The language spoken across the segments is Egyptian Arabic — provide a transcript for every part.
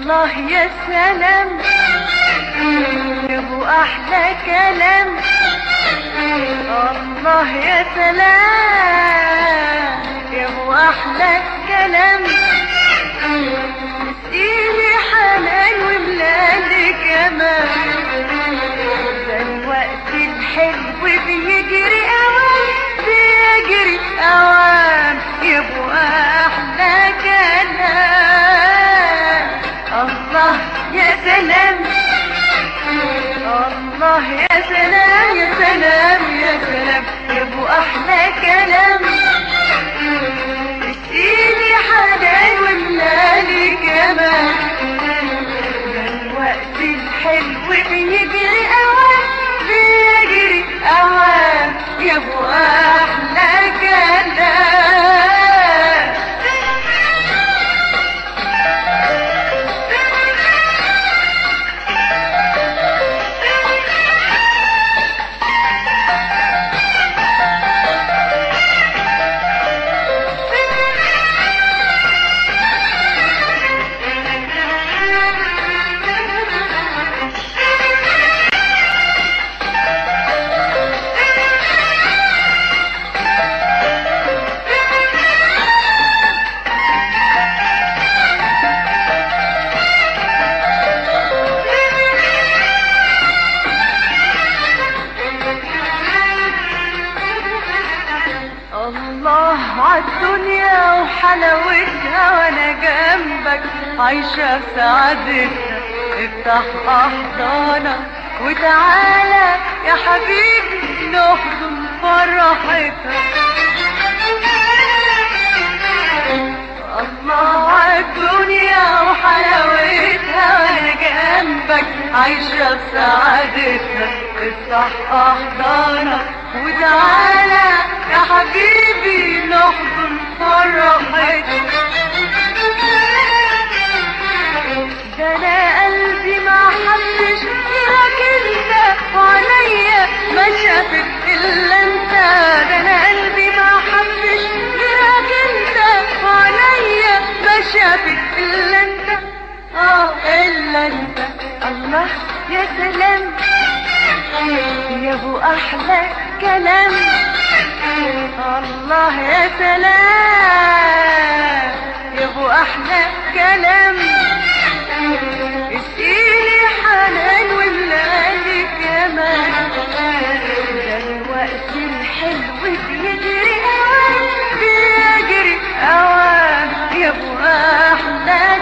الله يا سلام يا ابو احلى كلام الله يا سلام يا ابو احلى كلام ايدي حنان وملالي كمان ده الوقت الحلو بيجري اوام بيجري اوام يا ابو احلى كلام الله يا سلام الله يا سلام يا سلام يا سلام يا ابو احلى كلام اشيلي حنان وملالي كمان ده الوقت الحلو بيجري اوام بيجري اوام يا ابو احلى كلام الله عالدنيا وحلاوتها وانا جنبك عايشة في سعادتها افتح احضانك وتعالى يا حبيبي نحضن فرحتها الله عالدنيا وحلاوتها وانا جنبك عايشة في سعادتها افتح احضانك وتعالى يا حبيبي نحضن فرحتك ده انا قلبي ما حبش غيرك انت وعليا ما شافت الا انت ده انا قلبي ما حبش غيرك انت وعليا ما شافت الا انت اه الا انت الله يا سلام يا ابو احلى كلام الله يا سلام يا ابو احلى كلام اشيلي حنان وملالي كمان ده الوقت الحلو بيجري اوام بيجري اوام يا ابو احلى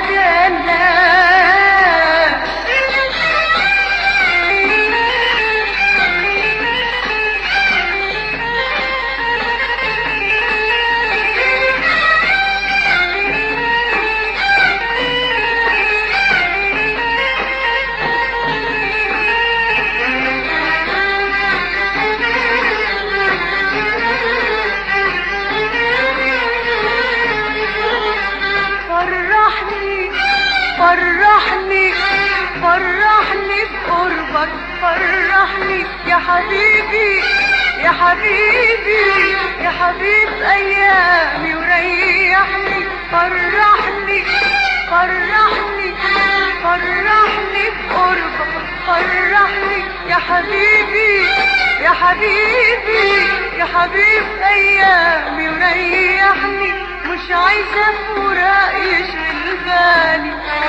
فرحني فرحني فرحني بقربك فرحني يا حبيبي يا حبيبي يا حبيب ايامي وريحني فرحني فرحني فرحني بقربك فرحني يا حبيبي يا حبيبي يا حبيب ايامي وريحني مش عايزه فراق يشغل بالي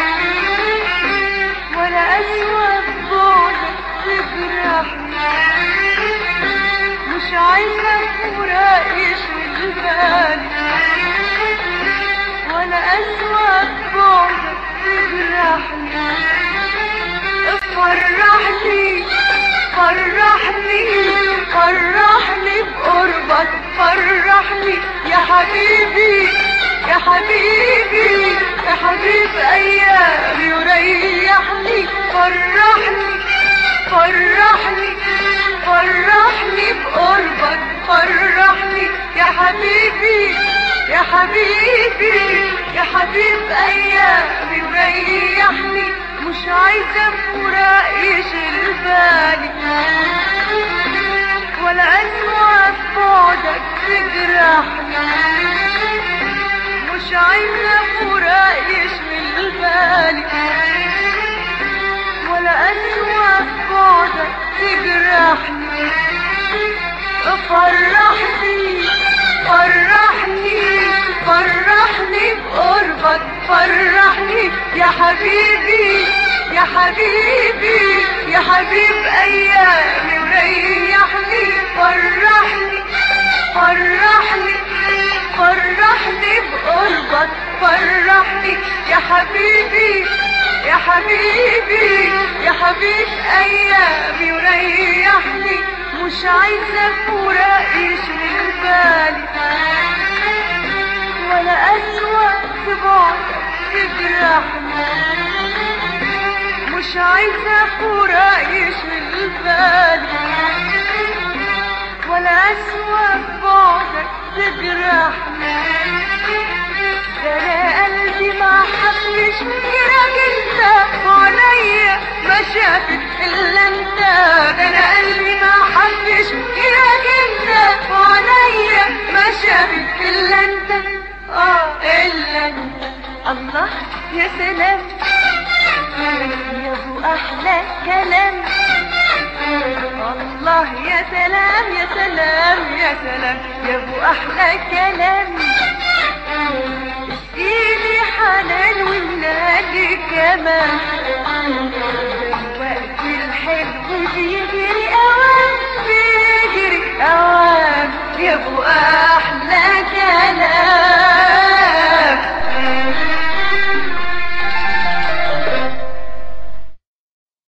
ولا اسوى بعدك تجرحني مش عايزه فراق يشغل بالي ولا اسوى بعدك تجرحني فرحني فرحني فرحني بقربك فرحني يا حبيبي يا حبيبي يا حبيب ايامي وريحني فرحني فرحني فرحني بقربك فرحني يا حبيبي يا حبيبي يا حبيب ايامي وريحني مش عايزه فراق يشغل بالي ولا اسمع في بعدك تجرحني مش عايزه فراق يشغل بالي بعدك تجرحني فرحني فرحني فرحني بقربك فرحني يا حبيبي يا حبيبي يا حبيب ايامي وريحني فرحني فرحني فرحني بقربك فرحني يا حبيبي يا حبيبي يا حبيب ايامي وريحني مش عايزة فراق يشغل بالي ولا أسوأ في بعدك تجرحني مش عايزة فراق يشغل بالي ولا أسوأ في بعدك تجرحني ده أنا قلبي ما حبش غيرك انت وعليا ما شافت الا انت ده انا قلبي ما حبش غيرك انت وعليا ما شافت الا انت اه الا انت الله يا سلام يا ابو احلى كلام الله يا سلام يا سلام يا سلام يا ابو احلى كلام ايدي حنان ولادي كمان وقت الحلو بيجي